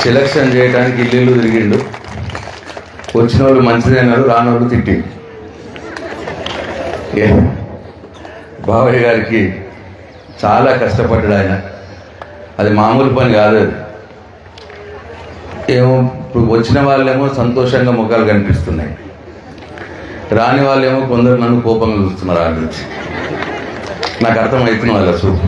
Selection చేయడానికి ఇల్లు తిరిగిండు వచ్చిన వాళ్ళు మంచిదన్నారు రాని వాళ్ళు తిట్టిండు ఏ, బాబయ్య గారికి చాలా కష్టపడ్డాడు ఆయన అది మామూలు పని కాదు అది ఏమో ఇప్పుడు వచ్చిన వాళ్ళేమో సంతోషంగా ముఖాలు కనిపిస్తున్నాయి రాని వాళ్ళేమో కొందరు నన్ను కోపంగా చూస్తున్నారు ఆ నుంచి నాకు అర్థమవుతున్న వాళ్ళ చూపు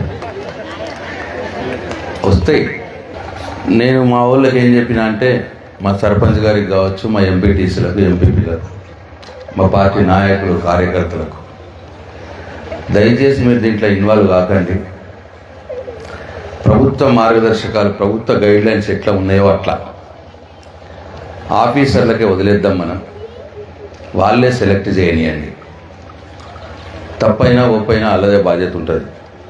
వస్తాయి నేను మా ఊళ్ళకి ఏం చెప్పిన అంటే మా సర్పంచ్ గారికి కావచ్చు మా ఎంపీటీసీలకు ఎంపీపీలకు మా పార్టీ నాయకులు కార్యకర్తలకు దయచేసి మీరు దీంట్లో ఇన్వాల్వ్ కాకండి ప్రభుత్వ మార్గదర్శకాలు ప్రభుత్వ గైడ్ లైన్స్ ఎట్లా ఉన్నాయో అట్లా ఆఫీసర్లకే వదిలేద్దాం మనం వాళ్ళే సెలెక్ట్ చేయనియండి తప్పైనా ఒప్పైనా అలాగే బాధ్యత ఉంటుంది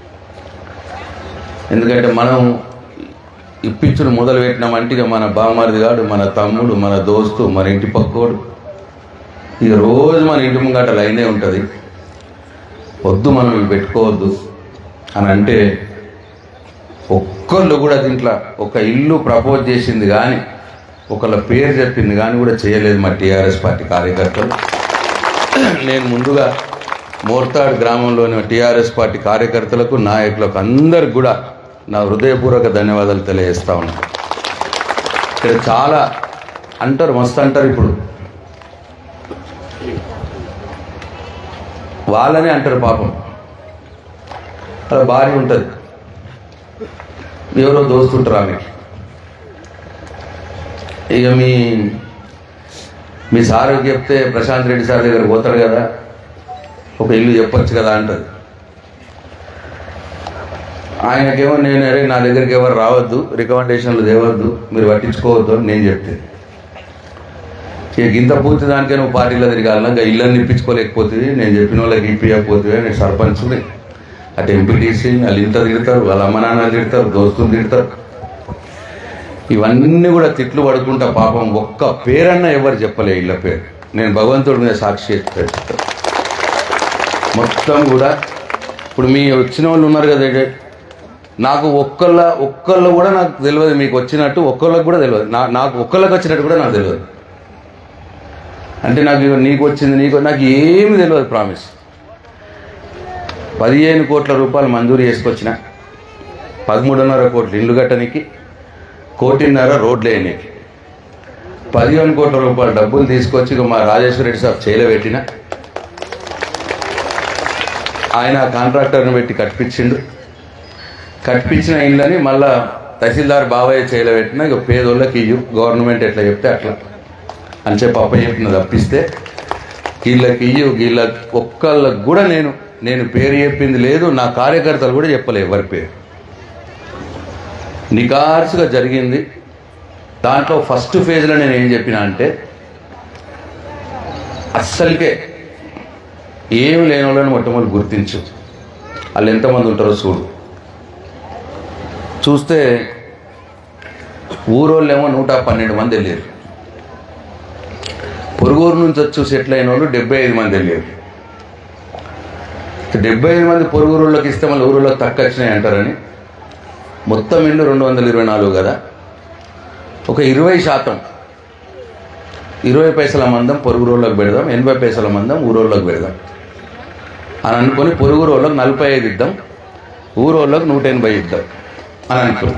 ఎందుకంటే మనం ఇప్పించుడు మొదలు పెట్టినామంటే ఇక మన బామ్మరిది గాడు మన తమ్ముడు మన దోస్తు మన ఇంటి పక్కోడు ఇక రోజు మన ఇంటి ముంగట లైనే ఉంటుంది వద్దు మనం ఇవి పెట్టుకోవద్దు అని అంటే ఒక్కళ్ళు కూడా దీంట్లో ఒక ఇల్లు ప్రపోజ్ చేసింది కానీ ఒకళ్ళ పేరు చెప్పింది కానీ కూడా చేయలేదు మా టీఆర్ఎస్ పార్టీ కార్యకర్తలు నేను ముందుగా మోర్తాడ్ గ్రామంలోని టీఆర్ఎస్ పార్టీ కార్యకర్తలకు నాయకులకు అందరికి కూడా నా హృదయపూర్వక ధన్యవాదాలు తెలియజేస్తా ఉన్నాను ఇక్కడ చాలా అంటారు మస్తు అంటారు ఇప్పుడు వాళ్ళనే అంటారు పాపం అలా భార్య ఉంటుంది ఎవరో దోస్తుంటారు ఆమెకి ఇక మీ మీ సార్కి చెప్తే ప్రశాంత్ రెడ్డి సార్ దగ్గర పోతాడు కదా ఒక ఇల్లు చెప్పొచ్చు కదా అంటది ఆయనకేమో నేను అరే నా దగ్గరికి ఎవరు రావద్దు రికమెండేషన్లు తేవద్దు మీరు పట్టించుకోవద్దు అని నేను చెప్తే ఇక గింత పూర్తి దానికే నువ్వు పార్టీలో తిరగాలన్నా ఇంకా ఇళ్ళని ఇప్పించుకోలేకపోతుంది నేను చెప్పిన వాళ్ళకి ఇప్పించకపోతే నేను సర్పంచ్ని అటు ఎంపీటీసీ వాళ్ళు ఇంత తిడతారు వాళ్ళ అమ్మ నాన్నలు తిడతారు దోస్తులు తిడతారు ఇవన్నీ కూడా తిట్లు పడుకుంటా పాపం ఒక్క పేరన్నా ఎవరు చెప్పలే ఇళ్ళ పేరు నేను భగవంతుడి మీద సాక్షి చెప్తాను మొత్తం కూడా ఇప్పుడు మీ వచ్చిన వాళ్ళు ఉన్నారు కదా ఇదే. నాకు ఒక్కళ్ళ ఒక్కళ్ళు కూడా నాకు తెలియదు మీకు వచ్చినట్టు ఒక్కళ్ళకి కూడా తెలియదు నా నాకు ఒక్కళ్ళకి వచ్చినట్టు కూడా నాకు తెలియదు అంటే నాకు ఇగో నీకు వచ్చింది నీకు నాకు ఏమి తెలియదు ప్రామిస్ పదిహేను కోట్ల రూపాయలు మంజూరు చేసుకొచ్చిన పదమూడున్నర కోట్లు ఇల్లు కట్టనికి కోటిన్నర రోడ్లు వేయనీకి పదిహేను కోట్ల రూపాయల డబ్బులు తీసుకొచ్చి ఇక మా రాజేశ్వర రెడ్డి సాబ్ చేయలో పెట్టిన ఆయన ఆ కాంట్రాక్టర్ని పెట్టి కట్టించిండు కట్టించిన ఇళ్ళని మళ్ళా తహసీల్దార్ బాబాయ్ చేయలో పెట్టిన ఇక పేదోళ్ళకి ఇయ్యు గవర్నమెంట్ ఎట్లా చెప్తే అట్లా అని చెప్పి అప్ప చెప్పిన తప్పిస్తే వీళ్ళకి ఇయ్యు వీళ్ళ ఒక్కళ్ళకి కూడా నేను నేను పేరు చెప్పింది లేదు నా కార్యకర్తలు కూడా చెప్పలే ఎవరి పేరు నికార్సుగా జరిగింది దాంట్లో ఫస్ట్ ఫేజ్లో నేను ఏం చెప్పిన అంటే అస్సలకే ఏమి లేని వాళ్ళని మొట్టమొదటి గుర్తించు వాళ్ళు ఎంతమంది ఉంటారో చూడు చూస్తే ఊరోళ్ళేమో నూట పన్నెండు మంది వెళ్ళారు పొరుగురు నుంచి వచ్చి సెటిల్ అయిన వాళ్ళు డెబ్బై ఐదు మంది వెళ్ళారు డెబ్బై ఐదు మంది పొరుగురుళ్ళకి ఇస్తే మళ్ళీ ఊరిలోకి తక్కువ వచ్చినాయి అంటారని మొత్తం ఇల్లు రెండు వందల ఇరవై నాలుగు కదా ఒక ఇరవై శాతం ఇరవై పైసల మందం పొరుగు రోళ్ళకి పెడదాం ఎనభై పైసల మందం ఊరోళ్ళకి పెడదాం అని అనుకొని పొరుగు రోళ్ళకి నలభై ఐదు ఇద్దాం ఊరోళ్ళకి నూట ఎనభై ఇద్దాం అని అనుకున్నాం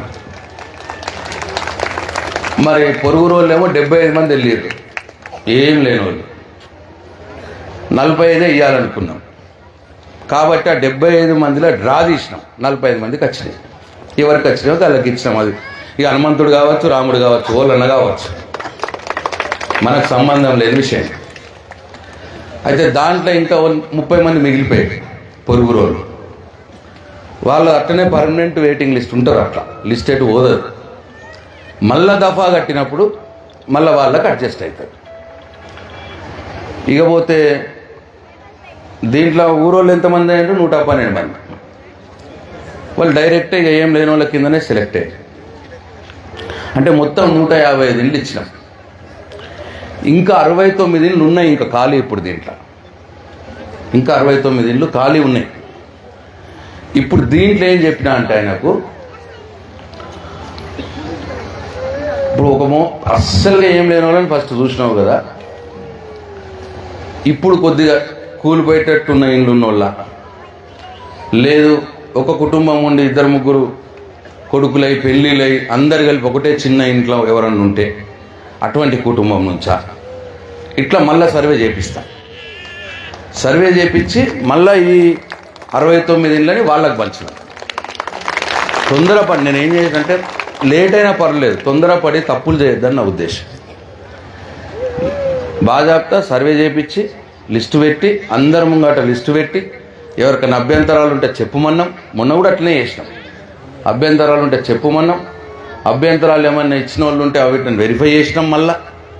మరి పొరుగు రోళ్ళు ఏమో డెబ్బై ఐదు మంది వెళ్ళారు ఏం లేని వాళ్ళు నలభై ఐదే ఇవ్వాలనుకున్నాం కాబట్టి ఆ డెబ్బై ఐదు మందిలో డ్రా తీసినాం నలభై ఐదు మందికి వచ్చినాయి ఎవరికి వచ్చినాయో వాళ్ళకి ఇచ్చినాం అది ఇక హనుమంతుడు కావచ్చు రాముడు కావచ్చు ఓళ్ళన్న కావచ్చు మనకు సంబంధం లేని విషయం అయితే దాంట్లో ఇంకా ఓ ముప్పై మంది మిగిలిపోయారు పొరుగు రోజులు వాళ్ళు అట్టనే పర్మనెంట్ వెయిటింగ్ లిస్ట్ ఉంటారు అట్లా లిస్ట్ ఎటు పోదరు మళ్ళా దఫా కట్టినప్పుడు మళ్ళీ వాళ్ళకి అడ్జస్ట్ అవుతారు ఇకపోతే దీంట్లో ఊరోళ్ళు ఎంతమంది అయ్యారు నూట పన్నెండు మంది వాళ్ళు డైరెక్ట్ ఇక ఏం లేని వాళ్ళ కిందనే సెలెక్ట్ అయ్యారు అంటే మొత్తం నూట యాభై ఐదు ఇళ్ళు ఇచ్చినాం ఇంకా అరవై తొమ్మిది ఇళ్ళు ఉన్నాయి ఇంకా ఖాళీ ఇప్పుడు దీంట్లో ఇంకా అరవై తొమ్మిది ఇళ్ళు ఖాళీ ఉన్నాయి ఇప్పుడు దీంట్లో ఏం చెప్పినా అంటే ఆయనకు ఇప్పుడు ఒక మో అస్సలుగా ఏం లేని వాళ్ళని ఫస్ట్ చూసినావు కదా ఇప్పుడు కొద్దిగా కూలిపోయేటట్టున్న ఇండ్లు ఉన్నోళ్ళ లేదు ఒక కుటుంబం ఉండి ఇద్దరు ముగ్గురు కొడుకులై పెళ్ళిళ్ళై అందరు కలిపి ఒకటే చిన్న ఇంట్లో ఎవరన్నా ఉంటే అటువంటి కుటుంబం నుంచా ఇట్లా మళ్ళీ సర్వే చేపిస్తాం సర్వే చేపించి మళ్ళీ ఈ అరవై తొమ్మిది ఇండ్లని వాళ్ళకి పంచినాం తొందరపడి నేను ఏం చేసానంటే లేట్ అయినా పర్లేదు తొందరపడి తప్పులు చేయొద్దని నా ఉద్దేశం బాజాప్తా సర్వే చేపించి లిస్టు పెట్టి అందరి ముంగట లిస్టు పెట్టి ఎవరికైనా అభ్యంతరాలు ఉంటే చెప్పుమన్నాం మొన్న కూడా అట్లనే చేసినాం అభ్యంతరాలు ఉంటే చెప్పుమన్నాం అభ్యంతరాలు ఏమన్నా ఇచ్చిన వాళ్ళు ఉంటే వీటిని వెరిఫై చేసినాం మళ్ళా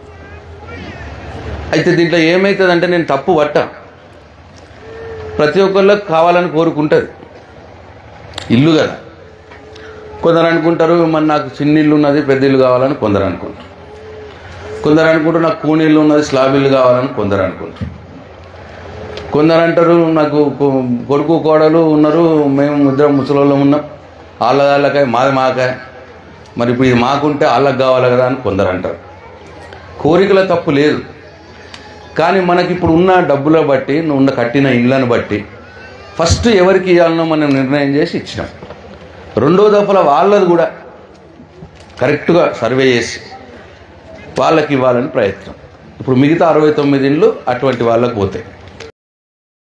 అయితే దీంట్లో ఏమవుతుందంటే నేను తప్పు పట్టా ప్రతి ఒక్కళ్ళకి కావాలని కోరుకుంటుంది ఇల్లు కదా కొందరు అనుకుంటారు మరి నాకు చిన్న ఇల్లు ఉన్నది పెద్ద ఇల్లు కావాలని కొందరు అనుకుంటారు కొందరు అనుకుంటారు నాకు కూని ఇల్లు ఉన్నది స్లాబ్ ఇల్లు కావాలని కొందరు అనుకుంటారు కొందరు అంటారు నాకు కొ- కొడుకు కోడలు ఉన్నారు మేము ఇద్దరం ముసలోళ్ళం ఉన్నాం వాళ్ళ వాళ్ళకాయ మాది మాకాయ మరి ఇప్పుడు ఇది మాకుంటే వాళ్ళకి కావాలి కదా అని కొందరు అంటారు కోరికల తప్పు లేదు కానీ మనకి ఇప్పుడు ఉన్న డబ్బుల బట్టి నువ్వు ఉన్న కట్టిన ఇళ్ళను బట్టి ఫస్ట్ ఎవరికి ఇవ్వాలనో మనం నిర్ణయం చేసి ఇచ్చినాం రెండో దఫల వాళ్ళది కూడా కరెక్ట్గా సర్వే చేసి వాళ్ళకి ఇవ్వాలని ప్రయత్నం ఇప్పుడు మిగతా అరవై తొమ్మిది ఇండ్లు అటువంటి వాళ్ళకి పోతాయి